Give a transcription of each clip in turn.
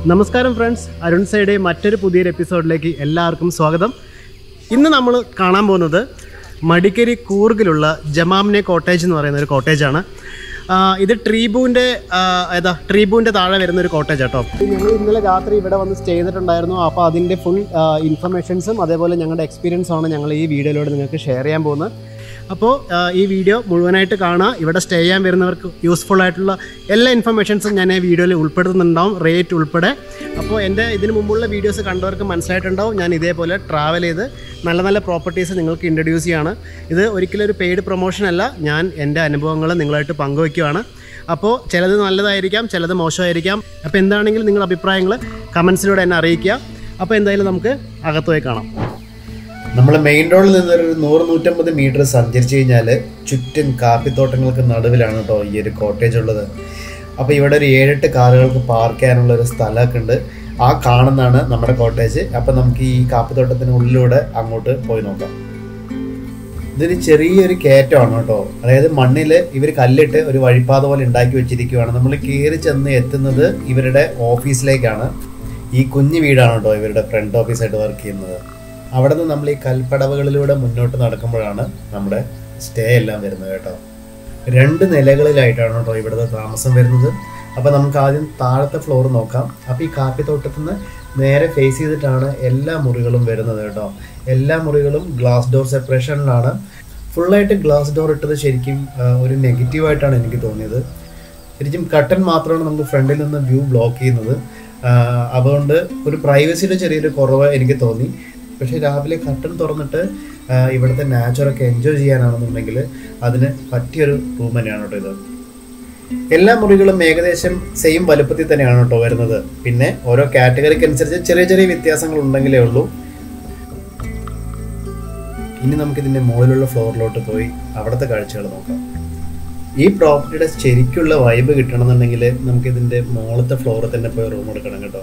നമസ്കാരം friends Arun side മറ്റൊരു പുതിയൊരു എപ്പിസോഡിലേക്ക് എല്ലാവർക്കും സ്വാഗതം ഇന്ന് നമ്മൾ കാണാൻ പോകുന്നത് മടിക്കരി കൂർഗിലുള്ള ജമാമിനെ കോട്ടേജ് എന്ന് പറയുന്ന ഒരു കോട്ടേജാണ് ആ, ഇത് ട്രീബൂൻ്റെ ഏതാ ട്രീബൂൻ്റെ താഴെ വരുന്ന ഒരു കോട്ടേജ് കേട്ടോ ഞങ്ങൾ ഇന്നലെ രാത്രി ഇവിടെ വന്ന് സ്റ്റേ ചെയ്തിട്ടുണ്ടായിരുന്നു അപ്പോൾ അതിൻ്റെ ഫുൾ ഇൻഫർമേഷൻസും അതേപോലെ ഞങ്ങളുടെ എക്സ്പീരിയൻസും ആണ് ഞങ്ങൾ ഈ വീഡിയോയിലൂടെ നിങ്ങൾക്ക് ഷെയർ ചെയ്യാൻ പോകുന്നത് അപ്പോൾ ഈ വീഡിയോ മുഴുവനായിട്ട് കാണുക ഇവിടെ സ്റ്റേ ചെയ്യാൻ വരുന്നവർക്ക് യൂസ്ഫുൾ ആയിട്ടുള്ള എല്ലാ ഇൻഫർമേഷൻസും ഞാൻ ഈ വീഡിയോയിൽ ഉൾപ്പെടുത്തുന്നുണ്ടാവും റേറ്റ് ഉൾപ്പെടെ അപ്പോൾ എൻ്റെ ഇതിന് മുമ്പുള്ള വീഡിയോസ് കണ്ടവർക്ക് മനസ്സിലായിട്ടുണ്ടാവും ഞാൻ ഇതേപോലെ ട്രാവൽ ചെയ്ത് നല്ല നല്ല പ്രോപ്പർട്ടീസ് നിങ്ങൾക്ക് ഇൻട്രൊഡ്യൂസ് ചെയ്യാണ് ഇത് ഒരിക്കലും ഒരു പെയ്ഡ് പ്രൊമോഷൻ അല്ല ഞാൻ എൻ്റെ അനുഭവങ്ങൾ നിങ്ങളായിട്ട് പങ്കുവയ്ക്കുകയാണ് അപ്പോൾ ചിലത് നല്ലതായിരിക്കാം ചിലത് മോശമായിരിക്കാം അപ്പോൾ എന്താണെങ്കിലും നിങ്ങളുടെ അഭിപ്രായങ്ങൾ കമൻസിലൂടെ എന്നെ അറിയിക്കുക അപ്പോൾ എന്തായാലും നമുക്ക് അകത്ത് പോയി കാണാം നമ്മൾ മെയിൻ റോഡിൽ നിന്ന് ഒരു നൂറ് നൂറ്റമ്പത് മീറ്റർ സഞ്ചരിച്ചു കഴിഞ്ഞാൽ ചുറ്റും കാപ്പിത്തോട്ടങ്ങൾക്ക് നടുവിലാണ് കേട്ടോ ഈ ഒരു കോട്ടേജ് ഉള്ളത് അപ്പോൾ ഇവിടെ ഒരു ഏഴെട്ട് കാറുകൾക്ക് പാർക്ക് ചെയ്യാനുള്ള ഒരു സ്ഥലമൊക്കെ ഉണ്ട് ആ കാണുന്നതാണ് നമ്മുടെ കോട്ടേജ് അപ്പോൾ നമുക്ക് ഈ കാപ്പിത്തോട്ടത്തിന് ഉള്ളിലൂടെ അങ്ങോട്ട് പോയി നോക്കാം ഇതൊരു ചെറിയൊരു കയറ്റമാണ് കേട്ടോ അതായത് മണ്ണിൽ ഇവർ കല്ലിട്ട് ഒരു വഴിപ്പാത പോലെ ഉണ്ടാക്കി വെച്ചിരിക്കുകയാണ് നമ്മൾ കയറി ചെന്ന് എത്തുന്നത് ഇവരുടെ ഓഫീസിലേക്കാണ് ഈ കുഞ്ഞു വീടാണ് കേട്ടോ ഇവരുടെ ഫ്രണ്ട് ഓഫീസായിട്ട് വർക്ക് ചെയ്യുന്നത് അവിടെ നിന്ന് നമ്മൾ ഈ കൽപ്പടവുകളിലൂടെ മുന്നോട്ട് നടക്കുമ്പോഴാണ് നമ്മുടെ സ്റ്റേ എല്ലാം വരുന്നത് കേട്ടോ രണ്ട് നിലകളിലായിട്ടാണ് കേട്ടോ ഇവിടുത്തെ താമസം വരുന്നത് അപ്പോൾ നമുക്ക് ആദ്യം താഴത്തെ ഫ്ലോർ നോക്കാം അപ്പോൾ ഈ കാപ്പിത്തോട്ടത്തിൽ നിന്ന് നേരെ ഫേസ് ചെയ്തിട്ടാണ് എല്ലാ മുറികളും വരുന്നത് കേട്ടോ എല്ലാ മുറികളും ഗ്ലാസ് ഡോർ സെപ്പറേഷനിലാണ് ഫുള്ളായിട്ട് ഗ്ലാസ് ഡോർ ഇട്ടത് ശരിക്കും ആ, ഒരു നെഗറ്റീവായിട്ടാണ് എനിക്ക് തോന്നിയത് ശരിക്കും കട്ടൻ മാത്രമാണ് നമുക്ക് ഫ്രണ്ടിൽ നിന്ന് വ്യൂ ബ്ലോക്ക് ചെയ്യുന്നത് ആ, അതുകൊണ്ട് ഒരു പ്രൈവസിയുടെ ചെറിയൊരു കുറവ് എനിക്ക് തോന്നി പക്ഷേ രാവിലെ കട്ടൻ തുറന്നിട്ട് ആ, ഇവിടുത്തെ നാച്ചുറൊക്കെ എൻജോയ് ചെയ്യാനാണെന്നുണ്ടെങ്കിൽ അതിന് പറ്റിയൊരു റൂം തന്നെയാണ് കേട്ടോ ഇത് എല്ലാ മുറികളും ഏകദേശം സെയിം വലുപ്പത്തിൽ തന്നെയാണ് കേട്ടോ വരുന്നത് പിന്നെ ഓരോ കാറ്റഗറിക്ക് അനുസരിച്ച് ചെറിയ ചെറിയ വ്യത്യാസങ്ങൾ ഉണ്ടെങ്കിലേ ഉള്ളൂ ഇനി നമുക്ക് ഇതിന്റെ മുകളിലുള്ള ഫ്ലോറിലോട്ട് പോയി അവിടുത്തെ കാഴ്ചകൾ നോക്കാം ഈ പ്രോപ്പർട്ടിയുടെ ശരിക്കുള്ള വൈബ് കിട്ടണമെന്നുണ്ടെങ്കിൽ നമുക്ക് ഇതിന്റെ മുകളത്തെ ഫ്ലോറിൽ തന്നെ പോയി റൂം എടുക്കണം കേട്ടോ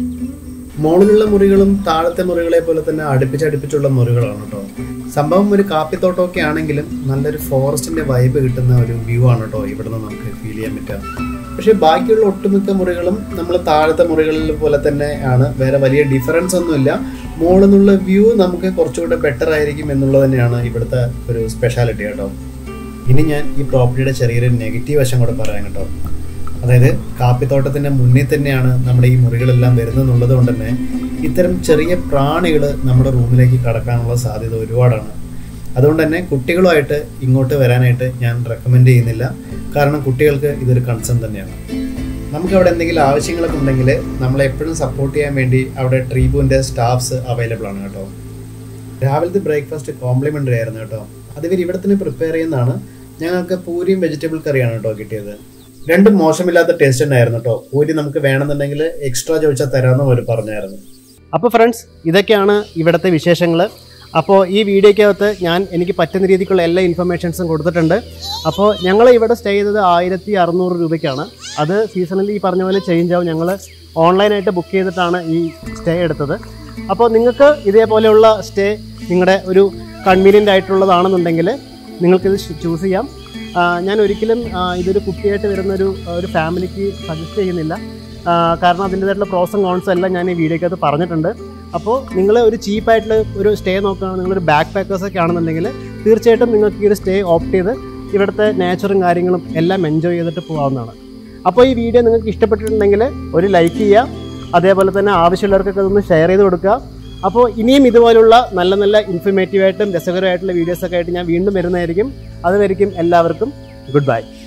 മുകളിലുള്ള മുറികളും താഴത്തെ മുറികളെ പോലെ തന്നെ അടുപ്പിച്ചടുപ്പിച്ചുള്ള മുറികളാണ് കേട്ടോ സംഭവം ഒരു കാപ്പിത്തോട്ടമൊക്കെ ആണെങ്കിലും നല്ലൊരു ഫോറസ്റ്റിന്റെ വൈബ് കിട്ടുന്ന ഒരു വ്യൂ ആണ് കേട്ടോ ഇവിടുന്ന് നമുക്ക് ഫീൽ ചെയ്യാൻ പറ്റുക പക്ഷേ ബാക്കിയുള്ള ഒട്ടുമിക്ക മുറികളും നമ്മൾ താഴത്തെ മുറികളിൽ പോലെ തന്നെ ആണ് വേറെ വലിയ ഡിഫറൻസ് ഒന്നുമില്ല മുകളിൽ നിന്നുള്ള വ്യൂ നമുക്ക് കുറച്ചുകൂടെ ബെറ്റർ ആയിരിക്കും എന്നുള്ളത് തന്നെയാണ് ഇവിടുത്തെ ഒരു സ്പെഷ്യാലിറ്റി കേട്ടോ ഇനി ഞാൻ ഈ പ്രോപ്പർട്ടിയുടെ ചെറിയൊരു നെഗറ്റീവ് വശം കൂടെ പറയാം കേട്ടോ അതായത് കാപ്പിത്തോട്ടത്തിന്റെ മുന്നിൽ തന്നെയാണ് നമ്മുടെ ഈ മുറികളെല്ലാം വരുന്നതെന്നുള്ളത് കൊണ്ട് തന്നെ ഇത്തരം ചെറിയ പ്രാണികൾ നമ്മുടെ റൂമിലേക്ക് കടക്കാനുള്ള സാധ്യത ഒരുപാടാണ് അതുകൊണ്ട് തന്നെ കുട്ടികളുമായിട്ട് ഇങ്ങോട്ട് വരാനായിട്ട് ഞാൻ റെക്കമെൻഡ് ചെയ്യുന്നില്ല കാരണം കുട്ടികൾക്ക് ഇതൊരു കൺസേൺ തന്നെയാണ് നമുക്ക് അവിടെ എന്തെങ്കിലും ആവശ്യങ്ങളൊക്കെ ഉണ്ടെങ്കിൽ നമ്മളെ എപ്പോഴും സപ്പോർട്ട് ചെയ്യാൻ വേണ്ടി അവിടെ ട്രീബുവിൻ്റെ സ്റ്റാഫ്സ് അവൈലബിൾ ആണ് കേട്ടോ രാവിലത്തെ ബ്രേക്ക്ഫാസ്റ്റ് കോംപ്ലിമെൻ്ററി ആയിരുന്നു കേട്ടോ അത് ഇവർ ഇവിടെ തന്നെ പ്രിപ്പയർ ചെയ്യുന്നതാണ് ഞങ്ങൾക്ക് പൂരിയും വെജിറ്റബിൾ കറിയാണ് കേട്ടോ കിട്ടിയത് രണ്ടും മോശമില്ലാത്ത ടേസ്റ്റ് തന്നെയായിരുന്നു കേട്ടോ പൂരി നമുക്ക് വേണമെന്നുണ്ടെങ്കിൽ എക്സ്ട്രാ ചോദിച്ചാൽ തരാമെന്ന് അവർ പറഞ്ഞായിരുന്നു അപ്പോൾ ഫ്രണ്ട്സ് ഇതൊക്കെയാണ് ഇവിടുത്തെ വിശേഷങ്ങൾ അപ്പോൾ ഈ വീഡിയോയ്ക്കകത്ത് ഞാൻ എനിക്ക് പറ്റുന്ന രീതിക്കുള്ള എല്ലാ ഇൻഫർമേഷൻസും കൊടുത്തിട്ടുണ്ട് അപ്പോൾ ഞങ്ങൾ ഇവിടെ സ്റ്റേ ചെയ്തത് ആയിരത്തി അറുന്നൂറ് രൂപയ്ക്കാണ് അത് സീസണലി ഈ പറഞ്ഞ പോലെ ചേഞ്ച് ആവും ഞങ്ങൾ ഓൺലൈനായിട്ട് ബുക്ക് ചെയ്തിട്ടാണ് ഈ സ്റ്റേ എടുത്തത് അപ്പോൾ നിങ്ങൾക്ക് ഇതേപോലെയുള്ള സ്റ്റേ നിങ്ങളുടെ ഒരു കൺവീനിയൻ്റ് ആയിട്ടുള്ളതാണെന്നുണ്ടെങ്കിൽ നിങ്ങൾക്കിത് ചൂസ് ചെയ്യാം ആ, ഞാൻ ഒരിക്കലും ആ, ഇതൊരു കുട്ടിയായിട്ട് വരുന്ന ഒരു ഒരു ഫാമിലിക്ക് സജസ്റ്റ് ചെയ്യുന്നില്ല ആ, കാരണം അതിൻ്റെതായിട്ടുള്ള പ്രോസും കോൺസും എല്ലാം ഞാൻ ഈ വീഡിയോക്കകത്ത് പറഞ്ഞിട്ടുണ്ട് അപ്പോൾ നിങ്ങൾ ഒരു ചീപ്പായിട്ടുള്ള ഒരു സ്റ്റേ നോക്കുകയാണ് നിങ്ങളൊരു ബാക്ക് പാക്കേഴ്സ് ഒക്കെ ആണെന്നുണ്ടെങ്കിൽ തീർച്ചയായിട്ടും നിങ്ങൾക്ക് ഈ ഒരു സ്റ്റേ ഓപ്റ്റ് ചെയ്ത് ഇവിടുത്തെ നേച്ചറും കാര്യങ്ങളും എല്ലാം എൻജോയ് ചെയ്തിട്ട് പോകാവുന്നതാണ് അപ്പോൾ ഈ വീഡിയോ നിങ്ങൾക്ക് ഇഷ്ടപ്പെട്ടിട്ടുണ്ടെങ്കിൽ ഒരു ലൈക്ക് ചെയ്യുക അതേപോലെ തന്നെ ആവശ്യമുള്ളവർക്കൊക്കെ ഇതൊന്ന് ഷെയർ ചെയ്ത് കൊടുക്കുക അപ്പോൾ ഇനിയും ഇതുപോലുള്ള നല്ല നല്ല ഇൻഫർമേറ്റീവായിട്ടും രസകരമായിട്ടുള്ള വീഡിയോസൊക്കെ ആയിട്ട് ഞാൻ വീണ്ടും വരുന്നതായിരിക്കും അതുവരെയും എല്ലാവർക്കും ഗുഡ് ബൈ